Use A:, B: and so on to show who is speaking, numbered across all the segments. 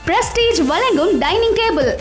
A: prestige வழங்கும் dining table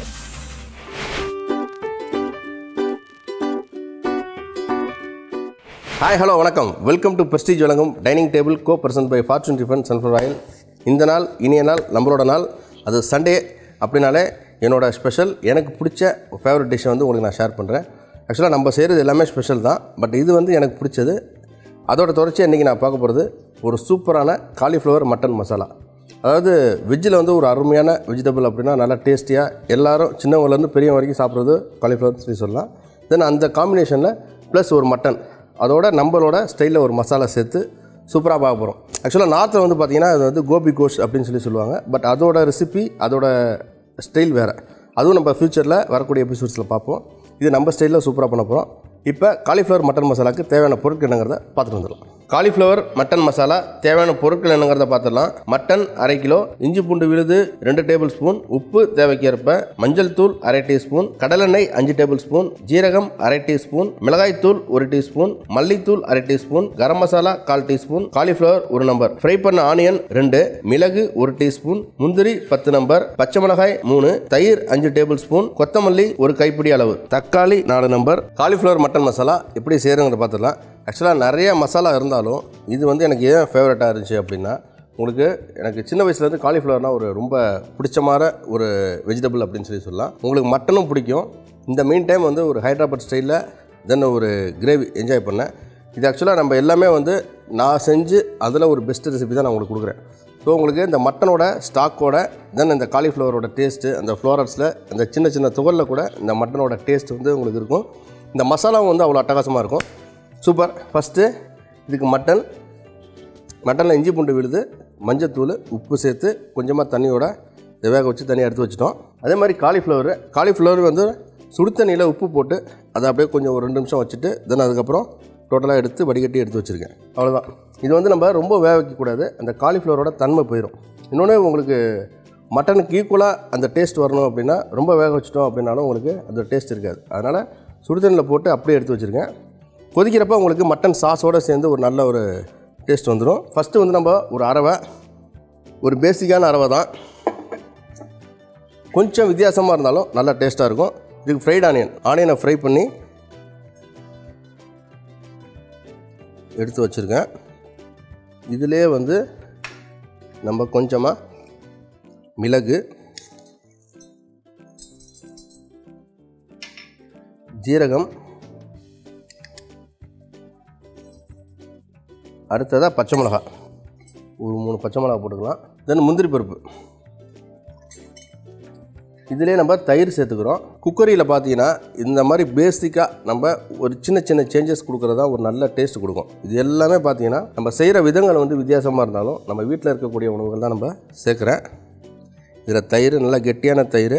B: hi hello வணக்கம் welcome to Prestige வழங்கும் dining table co person by Fortune tiffin sunflower oil இந்த நாள் இனிய நாள் நம்மளோட நாள் அது சண்டே அப்படின்னாலே என்னோட ஸ்பெஷல் எனக்கு பிடிச்ச ஃபேவரட் டிஷ்ஷை வந்து உங்களுக்கு நான் ஷேர் பண்ணுறேன் ஆக்சுவலாக நம்ம செய்கிறது எல்லாமே ஸ்பெஷல் தான் பட் இது வந்து எனக்கு பிடிச்சது அதோட தொடர்ச்சி இன்றைக்கி நான் பார்க்க போகிறது ஒரு சூப்பரான காலிஃப்ளவர் மட்டன் மசாலா அதாவது வெஜ்ஜில் வந்து ஒரு அருமையான வெஜிடபிள் அப்படின்னா நல்லா டேஸ்டியாக எல்லாரும் சின்னவங்கலேருந்து பெரியவங்க வரைக்கும் சாப்பிட்றது காலிஃப்ளவர் சொல்லி சொல்லலாம் தென் அந்த காம்பினேஷனில் ப்ளஸ் ஒரு மட்டன் அதோட நம்மளோட ஸ்டைலில் ஒரு மசாலா சேர்த்து சூப்பராக பார்க்க போகிறோம் ஆக்சுவலாக நார்த்தில் வந்து பார்த்திங்கன்னா அது வந்து கோபி கோஷ் அப்படின்னு சொல்லி சொல்லுவாங்க பட் அதோட ரெசிபி அதோட ஸ்டைல் வேறு அதுவும் நம்ம ஃப்யூச்சரில் வரக்கூடிய எபிசோட்ஸில் பார்ப்போம் இது நம்ம ஸ்டைலில் சூப்பராக பண்ண போகிறோம் இப்போ காலிஃப்ளவர் மட்டன் மசாலாக்கு தேவையான பொருட்கள் என்னங்கிறத பார்த்துட்டு வந்துடலாம் காலிஃப்ளவர் மட்டன் மசாலா தேவையான பொருட்கள் என்னங்கிறத பார்த்துடலாம் மட்டன் அரை கிலோ இஞ்சி பூண்டு விழுது ரெண்டு டேபிள் ஸ்பூன் உப்பு தேவைக்கேற்ப மஞ்சள் தூள் அரை டீஸ்பூன் கடலெண்ணெய் அஞ்சு டேபிள் ஸ்பூன் ஜீரகம் அரை டீஸ்பூன் மிளகாய் தூள் ஒரு டீஸ்பூன் மல்லித்தூள் அரை டீஸ்பூன் கரம் மசாலா கால் டீஸ்பூன் காலிஃப்ளவர் ஒரு நம்பர் ஃப்ரை பண்ண ஆனியன் ரெண்டு மிளகு ஒரு டீஸ்பூன் முந்திரி பத்து நம்பர் பச்சை மிளகாய் மூணு தயிர் அஞ்சு டேபிள் ஸ்பூன் கொத்தமல்லி ஒரு கைப்பிடி அளவு தக்காளி நாலு நம்பர் காலிஃப்ளவர் மட்டன் மசாலா எப்படி செய்கிறோங்கிறத பார்த்துடலாம் ஆக்சுவலாக நிறைய மசாலா இருந்தாலும் இது வந்து எனக்கு ஏன் ஃபேவரட்டாக இருந்துச்சு அப்படின்னா உங்களுக்கு எனக்கு சின்ன வயசுலேருந்து காலிஃப்ளவர்னால் ஒரு ரொம்ப பிடிச்சமான ஒரு வெஜிடபிள் அப்படின்னு சொல்லி சொல்லலாம் உங்களுக்கு மட்டனும் பிடிக்கும் இந்த மெயின் டைம் வந்து ஒரு ஹைதராபாத் ஸ்டைலில் தென் ஒரு கிரேவி என்ஜாய் பண்ணேன் இது ஆக்சுவலாக நம்ம எல்லாமே வந்து நான் செஞ்சு அதில் ஒரு பெஸ்ட் ரெசிபி தான் நான் உங்களுக்கு கொடுக்குறேன் ஸோ உங்களுக்கு இந்த மட்டனோட ஸ்டாக்கோட தென் இந்த காலிஃப்ளவரோட டேஸ்ட்டு அந்த ஃப்ளோரட்ஸில் அந்த சின்ன சின்ன துகளில் கூட இந்த மட்டனோட டேஸ்ட் வந்து உங்களுக்கு இருக்கும் இந்த மசாலாவும் வந்து அவ்வளோ அட்டகாசமாக இருக்கும் சூப்பர் ஃபஸ்ட்டு இதுக்கு மட்டன் மட்டனில் இஞ்சி பூண்டு விழுது மஞ்சத்தூள் உப்பு சேர்த்து கொஞ்சமாக தண்ணியோட இதை வேக வச்சு தனியாக எடுத்து வச்சிட்டோம் அதே மாதிரி காலிஃப்ளவர் காலிஃப்ளவர் வந்து சுடு தண்ணியில் உப்பு போட்டு அதை அப்படியே கொஞ்சம் ஒரு ரெண்டு நிமிஷம் வச்சுட்டு தென் அதுக்கப்புறம் டோட்டலாக எடுத்து வடிகட்டி எடுத்து வச்சுருக்கேன் அவ்வளோதான் இது வந்து நம்ம ரொம்ப வேக வைக்கக்கூடாது அந்த காலிஃப்ளவரோட தன்மை போயிடும் இன்னொன்று உங்களுக்கு மட்டனுக்கு ஈக்குவலாக அந்த டேஸ்ட் வரணும் அப்படின்னா ரொம்ப வேக வச்சிட்டோம் அப்படின்னாலும் உங்களுக்கு அந்த டேஸ்ட் இருக்காது அதனால் சுடு தண்ணியில் போட்டு அப்படியே எடுத்து வச்சுருக்கேன் கொதிக்கிறப்ப உங்களுக்கு மட்டன் சாஸோடு சேர்ந்து ஒரு நல்ல ஒரு டேஸ்ட் வந்துடும் ஃபஸ்ட்டு வந்து நம்ம ஒரு அரவை ஒரு பேசிக்கான அரவை தான் கொஞ்சம் வித்தியாசமாக இருந்தாலும் நல்லா டேஸ்ட்டாக இருக்கும் இதுக்கு ஃப்ரைட் ஆனியன் ஆனியனை ஃப்ரை பண்ணி எடுத்து வச்சுருக்கேன் இதிலே வந்து நம்ம கொஞ்சமாக மிளகு ஜீரகம் அடுத்ததாக பச்சை மிளகா ஒரு மூணு பச்சை மிளகா போட்டுக்கலாம் தென் முந்திரி பருப்பு இதிலே நம்ம தயிர் சேர்த்துக்கிறோம் குக்கரியில் பார்த்தீங்கன்னா இந்த மாதிரி பேசிக்காக நம்ம ஒரு சின்ன சின்ன சேஞ்சஸ் கொடுக்குறதா ஒரு நல்ல டேஸ்ட் கொடுக்கும் இது எல்லாமே பார்த்தீங்கன்னா நம்ம செய்கிற விதங்கள் வந்து வித்தியாசமாக இருந்தாலும் நம்ம வீட்டில் இருக்கக்கூடிய உணவுகள் தான் நம்ம சேர்க்குறேன் இதில் தயிர் நல்லா கெட்டியான தயிர்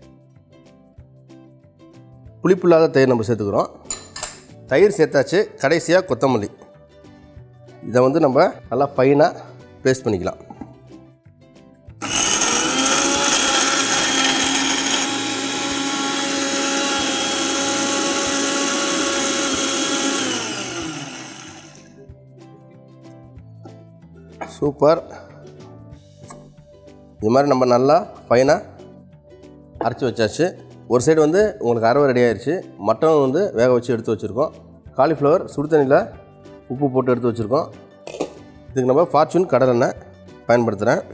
B: புளிப்பு இல்லாத தயிர் நம்ம சேர்த்துக்கிறோம் தயிர் சேர்த்தாச்சு கடைசியாக கொத்தமல்லி இதை வந்து நம்ம நல்லா ஃபைனாக பேஸ்ட் பண்ணிக்கலாம் சூப்பர் இது மாதிரி நம்ம நல்லா ஃபைனாக அரைச்சி வச்சாச்சு ஒரு சைடு வந்து உங்களுக்கு அரவை ரெடி ஆயிடுச்சு மட்டன் வந்து வேக வச்சு எடுத்து வச்சுருக்கோம் காலிஃப்ளவர் சுடு தண்ணியில் உப்பு போட்டு எடுத்து வச்சுருக்கோம் இதுக்கு நம்ம ஃபார்ச்சூன் கடலெண்ணெய் பயன்படுத்துகிறேன்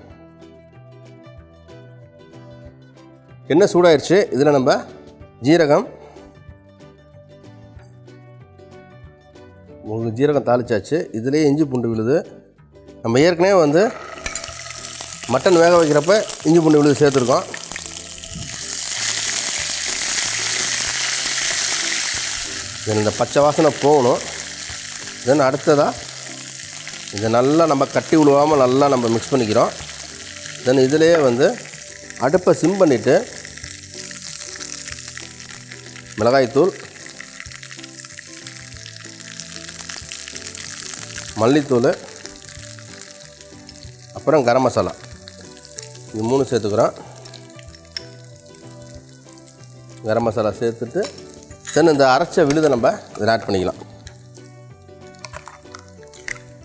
B: எண்ணெய் சூடாயிருச்சு இதில் நம்ம ஜீரகம் உங்களுக்கு ஜீரகம் தாளிச்சாச்சு இதுலேயே இஞ்சி பூண்டு விழுது நம்ம ஏற்கனவே வந்து மட்டன் வேக வைக்கிறப்ப இஞ்சி பூண்டு விழுது சேர்த்துருக்கோம் தென் இந்த பச்சை வாசனை போகணும் தென் அடுத்ததாக இதை நல்லா நம்ம கட்டி விழுவாமல் நல்லா நம்ம மிக்ஸ் பண்ணிக்கிறோம் தென் இதிலேயே வந்து அடுப்பை சிம் பண்ணிவிட்டு மிளகாய்த்தூள் மல்லித்தூள் அப்புறம் கரம் மசாலா இது மூணு சேர்த்துக்கிறோம் கரம் மசாலா சேர்த்துட்டு தென் இந்த அரைச்ச விழுதை நம்ம இதில் ஆட் பண்ணிக்கலாம்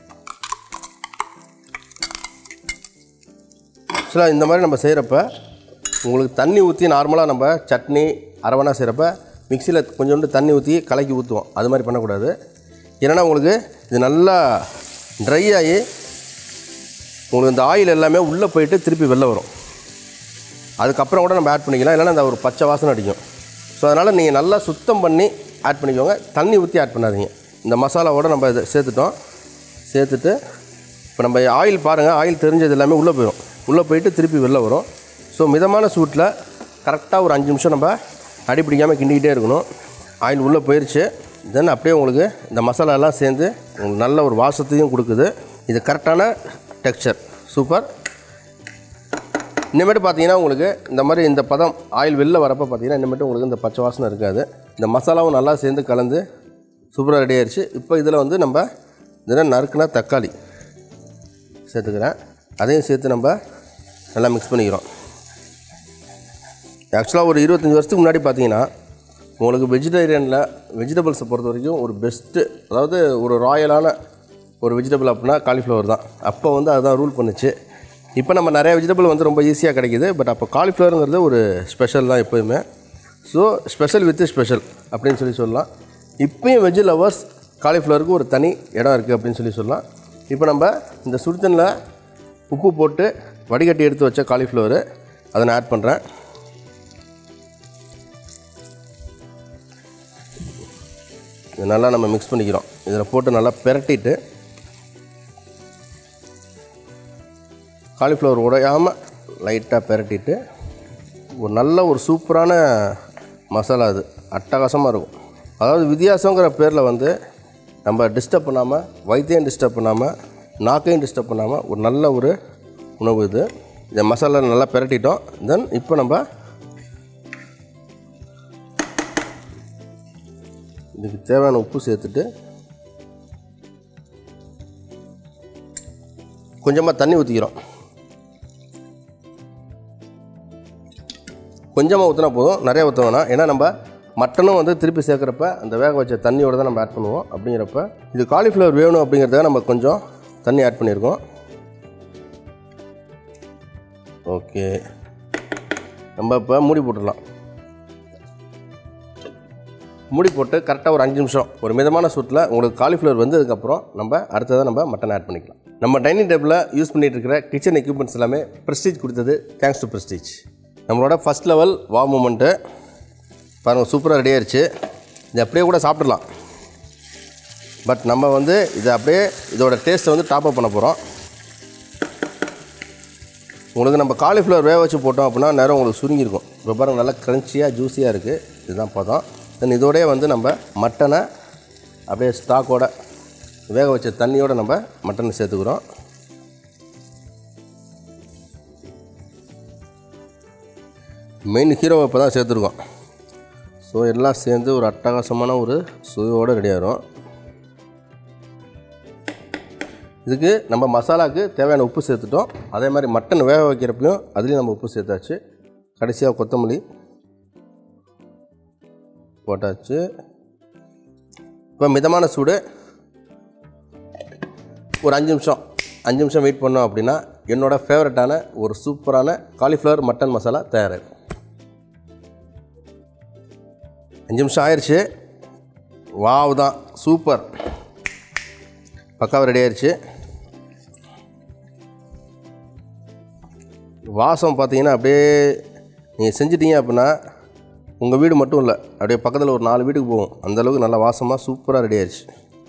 B: ஆக்சுவலாக இந்த மாதிரி நம்ம செய்கிறப்ப உங்களுக்கு தண்ணி ஊற்றி நார்மலாக நம்ம சட்னி அரவணா செய்கிறப்ப மிக்சியில் கொஞ்சோண்டு தண்ணி ஊற்றி கலக்கி ஊற்றுவோம் அது மாதிரி பண்ணக்கூடாது ஏன்னா உங்களுக்கு இது நல்லா ட்ரை ஆகி உங்களுக்கு இந்த ஆயில் எல்லாமே உள்ளே போயிட்டு திருப்பி வெளில வரும் அதுக்கப்புறம் கூட நம்ம ஆட் பண்ணிக்கலாம் இல்லைன்னா அந்த ஒரு பச்சை வாசனை அடிக்கும் ஸோ அதனால் நீங்கள் நல்லா சுத்தம் பண்ணி ஆட் பண்ணிக்கோங்க தண்ணி ஊற்றி ஆட் பண்ணாதீங்க இந்த மசாலாவோட நம்ம இதை சேர்த்துட்டோம் சேர்த்துட்டு இப்போ நம்ம ஆயில் பாருங்கள் ஆயில் தெரிஞ்சது எல்லாமே உள்ளே போயிடும் உள்ளே போயிட்டு திருப்பி வெளில வரும் ஸோ மிதமான சூட்டில் கரெக்டாக ஒரு அஞ்சு நிமிஷம் நம்ம அடிப்பிடிக்காமல் கிண்டிக்கிட்டே இருக்கணும் ஆயில் உள்ளே போயிடுச்சு தென் அப்படியே உங்களுக்கு இந்த மசாலா எல்லாம் சேர்ந்து உங்களுக்கு நல்ல ஒரு வாசத்தையும் கொடுக்குது இது கரெக்டான டெக்ஸ்சர் சூப்பர் இனிமேட்டு பார்த்தீங்கன்னா உங்களுக்கு இந்த மாதிரி இந்த பதம் ஆயில் வெளில வரப்போ பார்த்தீங்கன்னா இனிமேட்டு உங்களுக்கு இந்த பச்சை வாசனை இருக்காது இந்த மசாலாவும் நல்லா சேர்ந்து கலந்து சூப்பராக ரெடி ஆயிடுச்சு இப்போ இதில் வந்து நம்ம இதில் நறுக்குனா தக்காளி சேர்த்துக்கிறேன் அதையும் சேர்த்து நம்ம நல்லா மிக்ஸ் பண்ணிக்கிறோம் ஆக்சுவலாக ஒரு இருபத்தஞ்சி வருஷத்துக்கு முன்னாடி பார்த்தீங்கன்னா உங்களுக்கு வெஜிடேரியனில் வெஜிடபிள்ஸை பொறுத்த வரைக்கும் ஒரு பெஸ்ட்டு அதாவது ஒரு ராயலான ஒரு வெஜிடபிள் அப்படின்னா காலிஃப்ளவர் தான் அப்போ வந்து அதுதான் ரூல் பண்ணுச்சு இப்போ நம்ம நிறைய வெஜிடபிள் வந்து ரொம்ப ஈஸியாக கிடைக்குது பட் அப்போ காலிஃப்ளவருங்கிறது ஒரு ஸ்பெஷல் தான் எப்போயுமே ஸோ ஸ்பெஷல் வித் ஸ்பெஷல் அப்படின்னு சொல்லி சொல்லலாம் இப்போயும் வெஜ் லவர்ஸ் காலிஃப்ளவருக்கு ஒரு தனி இடம் இருக்குது அப்படின்னு சொல்லி சொல்லலாம் இப்போ நம்ம இந்த சுடுதண்ணில் உப்பு போட்டு வடிகட்டி எடுத்து வச்ச காலிஃப்ளவரு அதை நான் ஆட் பண்ணுறேன் இது நல்லா நம்ம மிக்ஸ் பண்ணிக்கிறோம் இதில் போட்டு நல்லா பிரட்டிட்டு காலிஃப்ளவர் உடையாமல் லைட்டாக பிரட்டிட்டு ஒரு நல்ல ஒரு சூப்பரான மசாலா அது அட்டகாசமாக இருக்கும் அதாவது வித்தியாசங்கிற பேரில் வந்து நம்ம டிஸ்டர்ப் பண்ணாமல் வயிற்றையும் டிஸ்டர்ப் பண்ணாமல் நாக்கையும் டிஸ்டர்ப் பண்ணாமல் ஒரு நல்ல ஒரு உணவு இது இந்த மசாலா நல்லா பிரட்டிட்டோம் தென் இப்போ நம்ம இதுக்கு தேவையான உப்பு சேர்த்துட்டு கொஞ்சமாக தண்ணி ஊற்றிக்கிறோம் கொஞ்சமாக ஊற்றினா போதும் நிறைய ஊற்ற வேணாம் ஏன்னா நம்ம மட்டனும் வந்து திருப்பி சேர்க்குறப்ப அந்த வேக வச்ச தண்ணியோட தான் நம்ம ஆட் பண்ணுவோம் அப்படிங்கிறப்ப இது காலிஃப்ளவர் வேணும் அப்படிங்கிறதுக்காக நம்ம கொஞ்சம் தண்ணி ஆட் பண்ணியிருக்கோம் ஓகே நம்ம இப்போ மூடி போட்டுடலாம் மூடி போட்டு கரெக்டாக ஒரு அஞ்சு நிமிஷம் ஒரு மிதமான சூட்டில் உங்களுக்கு காலிஃப்ளவர் வந்ததுக்கப்புறம் நம்ம அடுத்ததாக நம்ம மட்டன் ஆட் பண்ணிக்கலாம் நம்ம டைனிங் டேபிளில் யூஸ் பண்ணிட்டு இருக்கிற கிச்சன் எக்யூப்மெண்ட்ஸ் எல்லாமே ப்ரெஸ்டீஜ் கொடுத்தது தேங்க்ஸ் டு ப்ரெஸ்டீஜ் நம்மளோட ஃபஸ்ட் லெவல் வா மூமெண்ட்டு பாருங்கள் சூப்பராக ரெடி ஆயிடுச்சு இது அப்படியே கூட சாப்பிட்றலாம் பட் நம்ம வந்து இதை அப்படியே இதோட டேஸ்ட்டை வந்து டாப் அப் பண்ண போகிறோம் உங்களுக்கு நம்ம காலிஃப்ளவர் வேக வச்சு போட்டோம் அப்படின்னா நேரம் உங்களுக்கு சுருங்கியிருக்கும் இப்போ பாருங்கள் நல்லா க்ரன்ச்சியாக ஜூஸியாக இருக்குது இதுதான் பதம் தென் இதோடய வந்து நம்ம மட்டனை அப்படியே ஸ்டாக்கோட வேக வச்ச தண்ணியோடு நம்ம மட்டனை சேர்த்துக்கிறோம் மெயின் ஹீரோவை இப்போ தான் சேர்த்துருக்கோம் ஸோ எல்லாம் சேர்ந்து ஒரு அட்டகாசமான ஒரு சுவையோடு ரெடி ஆயிரும் இதுக்கு நம்ம மசாலாவுக்கு தேவையான உப்பு சேர்த்துட்டோம் அதே மாதிரி மட்டன் வேக வைக்கிறப்பையும் அதுலேயும் நம்ம உப்பு சேர்த்தாச்சு கடைசியாக கொத்தமல்லி போட்டாச்சு இப்போ மிதமான சூடு ஒரு அஞ்சு நிமிஷம் அஞ்சு நிமிஷம் வெயிட் பண்ணோம் அப்படின்னா என்னோடய ஃபேவரட்டான ஒரு சூப்பரான காலிஃப்ளவர் மட்டன் மசாலா தயாராகும் அஞ்சு நிமிஷம் ஆயிடுச்சு வாவ் தான் சூப்பர் பக்காவாக ரெடி ஆயிடுச்சு வாசம் பார்த்தீங்கன்னா அப்படியே நீங்கள் செஞ்சிட்டீங்க அப்படின்னா உங்கள் வீடு மட்டும் இல்லை அப்படியே பக்கத்தில் ஒரு நாலு வீட்டுக்கு போகும் அந்த அளவுக்கு நல்லா வாசமாக சூப்பராக ரெடி ஆயிடுச்சு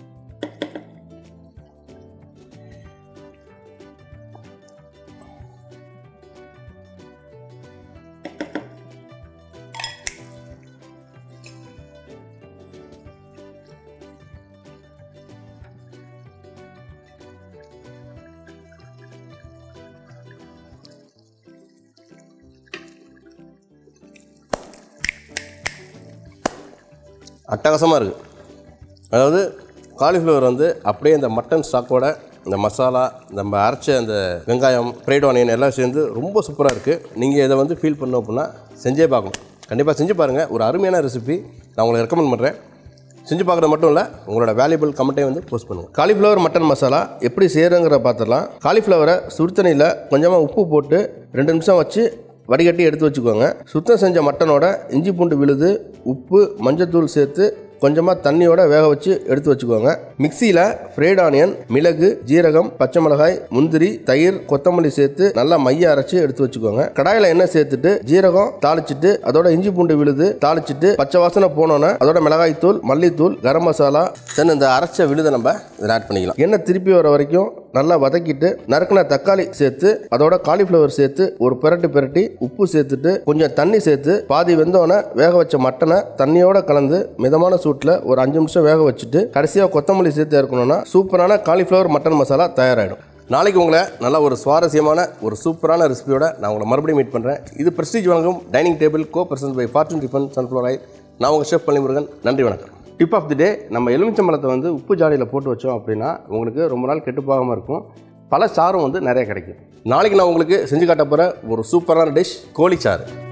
B: அட்டகாசமாக இருக்குது அதாவது காலிஃப்ளவர் வந்து அப்படியே இந்த மட்டன் ஸ்டாக்கோட இந்த மசாலா நம்ம அரைச்ச அந்த வெங்காயம் ஃப்ரைட் ஆனியன் எல்லாம் சேர்ந்து ரொம்ப சூப்பராக இருக்குது நீங்கள் இதை வந்து ஃபீல் பண்ணோம் அப்படின்னா செஞ்சே பார்க்கணும் கண்டிப்பாக செஞ்சு பாருங்கள் ஒரு அருமையான ரெசிபி நான் உங்களுக்கு ரெக்கமெண்ட் பண்ணுறேன் செஞ்சு பார்க்குறது மட்டும் இல்லை உங்களோட வேல்யூபிள் கமெண்ட்டை வந்து போஸ்ட் பண்ணுங்கள் காலிஃப்ளவர் மட்டன் மசாலா எப்படி செய்கிறங்கிற பார்த்துடலாம் காலிஃப்ளவரை சுடுத்தண்ணியில் கொஞ்சமாக உப்பு போட்டு ரெண்டு நிமிஷம் வச்சு வடிகட்டி எடுத்து வச்சுக்கோங்க சுத்தம் செஞ்ச மட்டனோட இஞ்சி பூண்டு விழுது உப்பு மஞ்சத்தூள் சேர்த்து கொஞ்சமாக தண்ணியோட வேக வச்சு எடுத்து வச்சுக்கோங்க மிக்சியில் ஃப்ரைட் ஆனியன் மிளகு ஜீரகம் பச்சை மிளகாய் முந்திரி தயிர் கொத்தமல்லி சேர்த்து நல்லா மைய அரைச்சு எடுத்து வச்சுக்கோங்க கடாயில் எண்ணெய் சேர்த்துட்டு ஜீரகம் தாளிச்சிட்டு அதோட இஞ்சி பூண்டு விழுது தாளிச்சிட்டு பச்சை வாசனை போனோன்னே அதோட மிளகாய் தூள் மல்லித்தூள் கரம் மசாலா தென் இந்த அரைச்ச விழுதை நம்ம இதில் ஆட் பண்ணிக்கலாம் எண்ணெய் திருப்பி வர வரைக்கும் நல்லா வதக்கிட்டு நறுக்கின தக்காளி சேர்த்து அதோட காலிஃப்ளவர் சேர்த்து ஒரு பிரட்டு பிரட்டி உப்பு சேர்த்துட்டு கொஞ்சம் தண்ணி சேர்த்து பாதி வெந்தோடனே வேக வச்ச மட்டனை தண்ணியோட கலந்து மிதமான சூட்டில் ஒரு அஞ்சு நிமிஷம் வேக வச்சுட்டு கடைசியாக கொத்தமல்லி சேர்த்து இருக்கணும்னா சூப்பரான காலிஃப்ளவர் மட்டன் மசாலா தயாராகிடும் நாளைக்கு உங்களை நல்ல ஒரு சுவாரஸ்யமான ஒரு சூப்பரான ரெசிபியோட நான் உங்களை மறுபடியும் மீட் பண்ணுறேன் இது பிரஸ்டீஜ் வழங்கும் dining table co persons by Fortune tiffin sunflower oil நான் உங்கள் ஷெஃப் பள்ளிமுருகன் நன்றி வணக்கம் டிப் ஆஃப் தி டே நம்ம எலுமிச்சம்பழத்தை வந்து உப்பு ஜாடியில் போட்டு வச்சோம் அப்படின்னா உங்களுக்கு ரொம்ப நாள் கெட்டு போகாமல் இருக்கும் பல சாரும் வந்து நிறைய கிடைக்கும் நாளைக்கு நான் உங்களுக்கு செஞ்சு காட்ட போகிற ஒரு சூப்பரான டிஷ் கோழிச்சாறு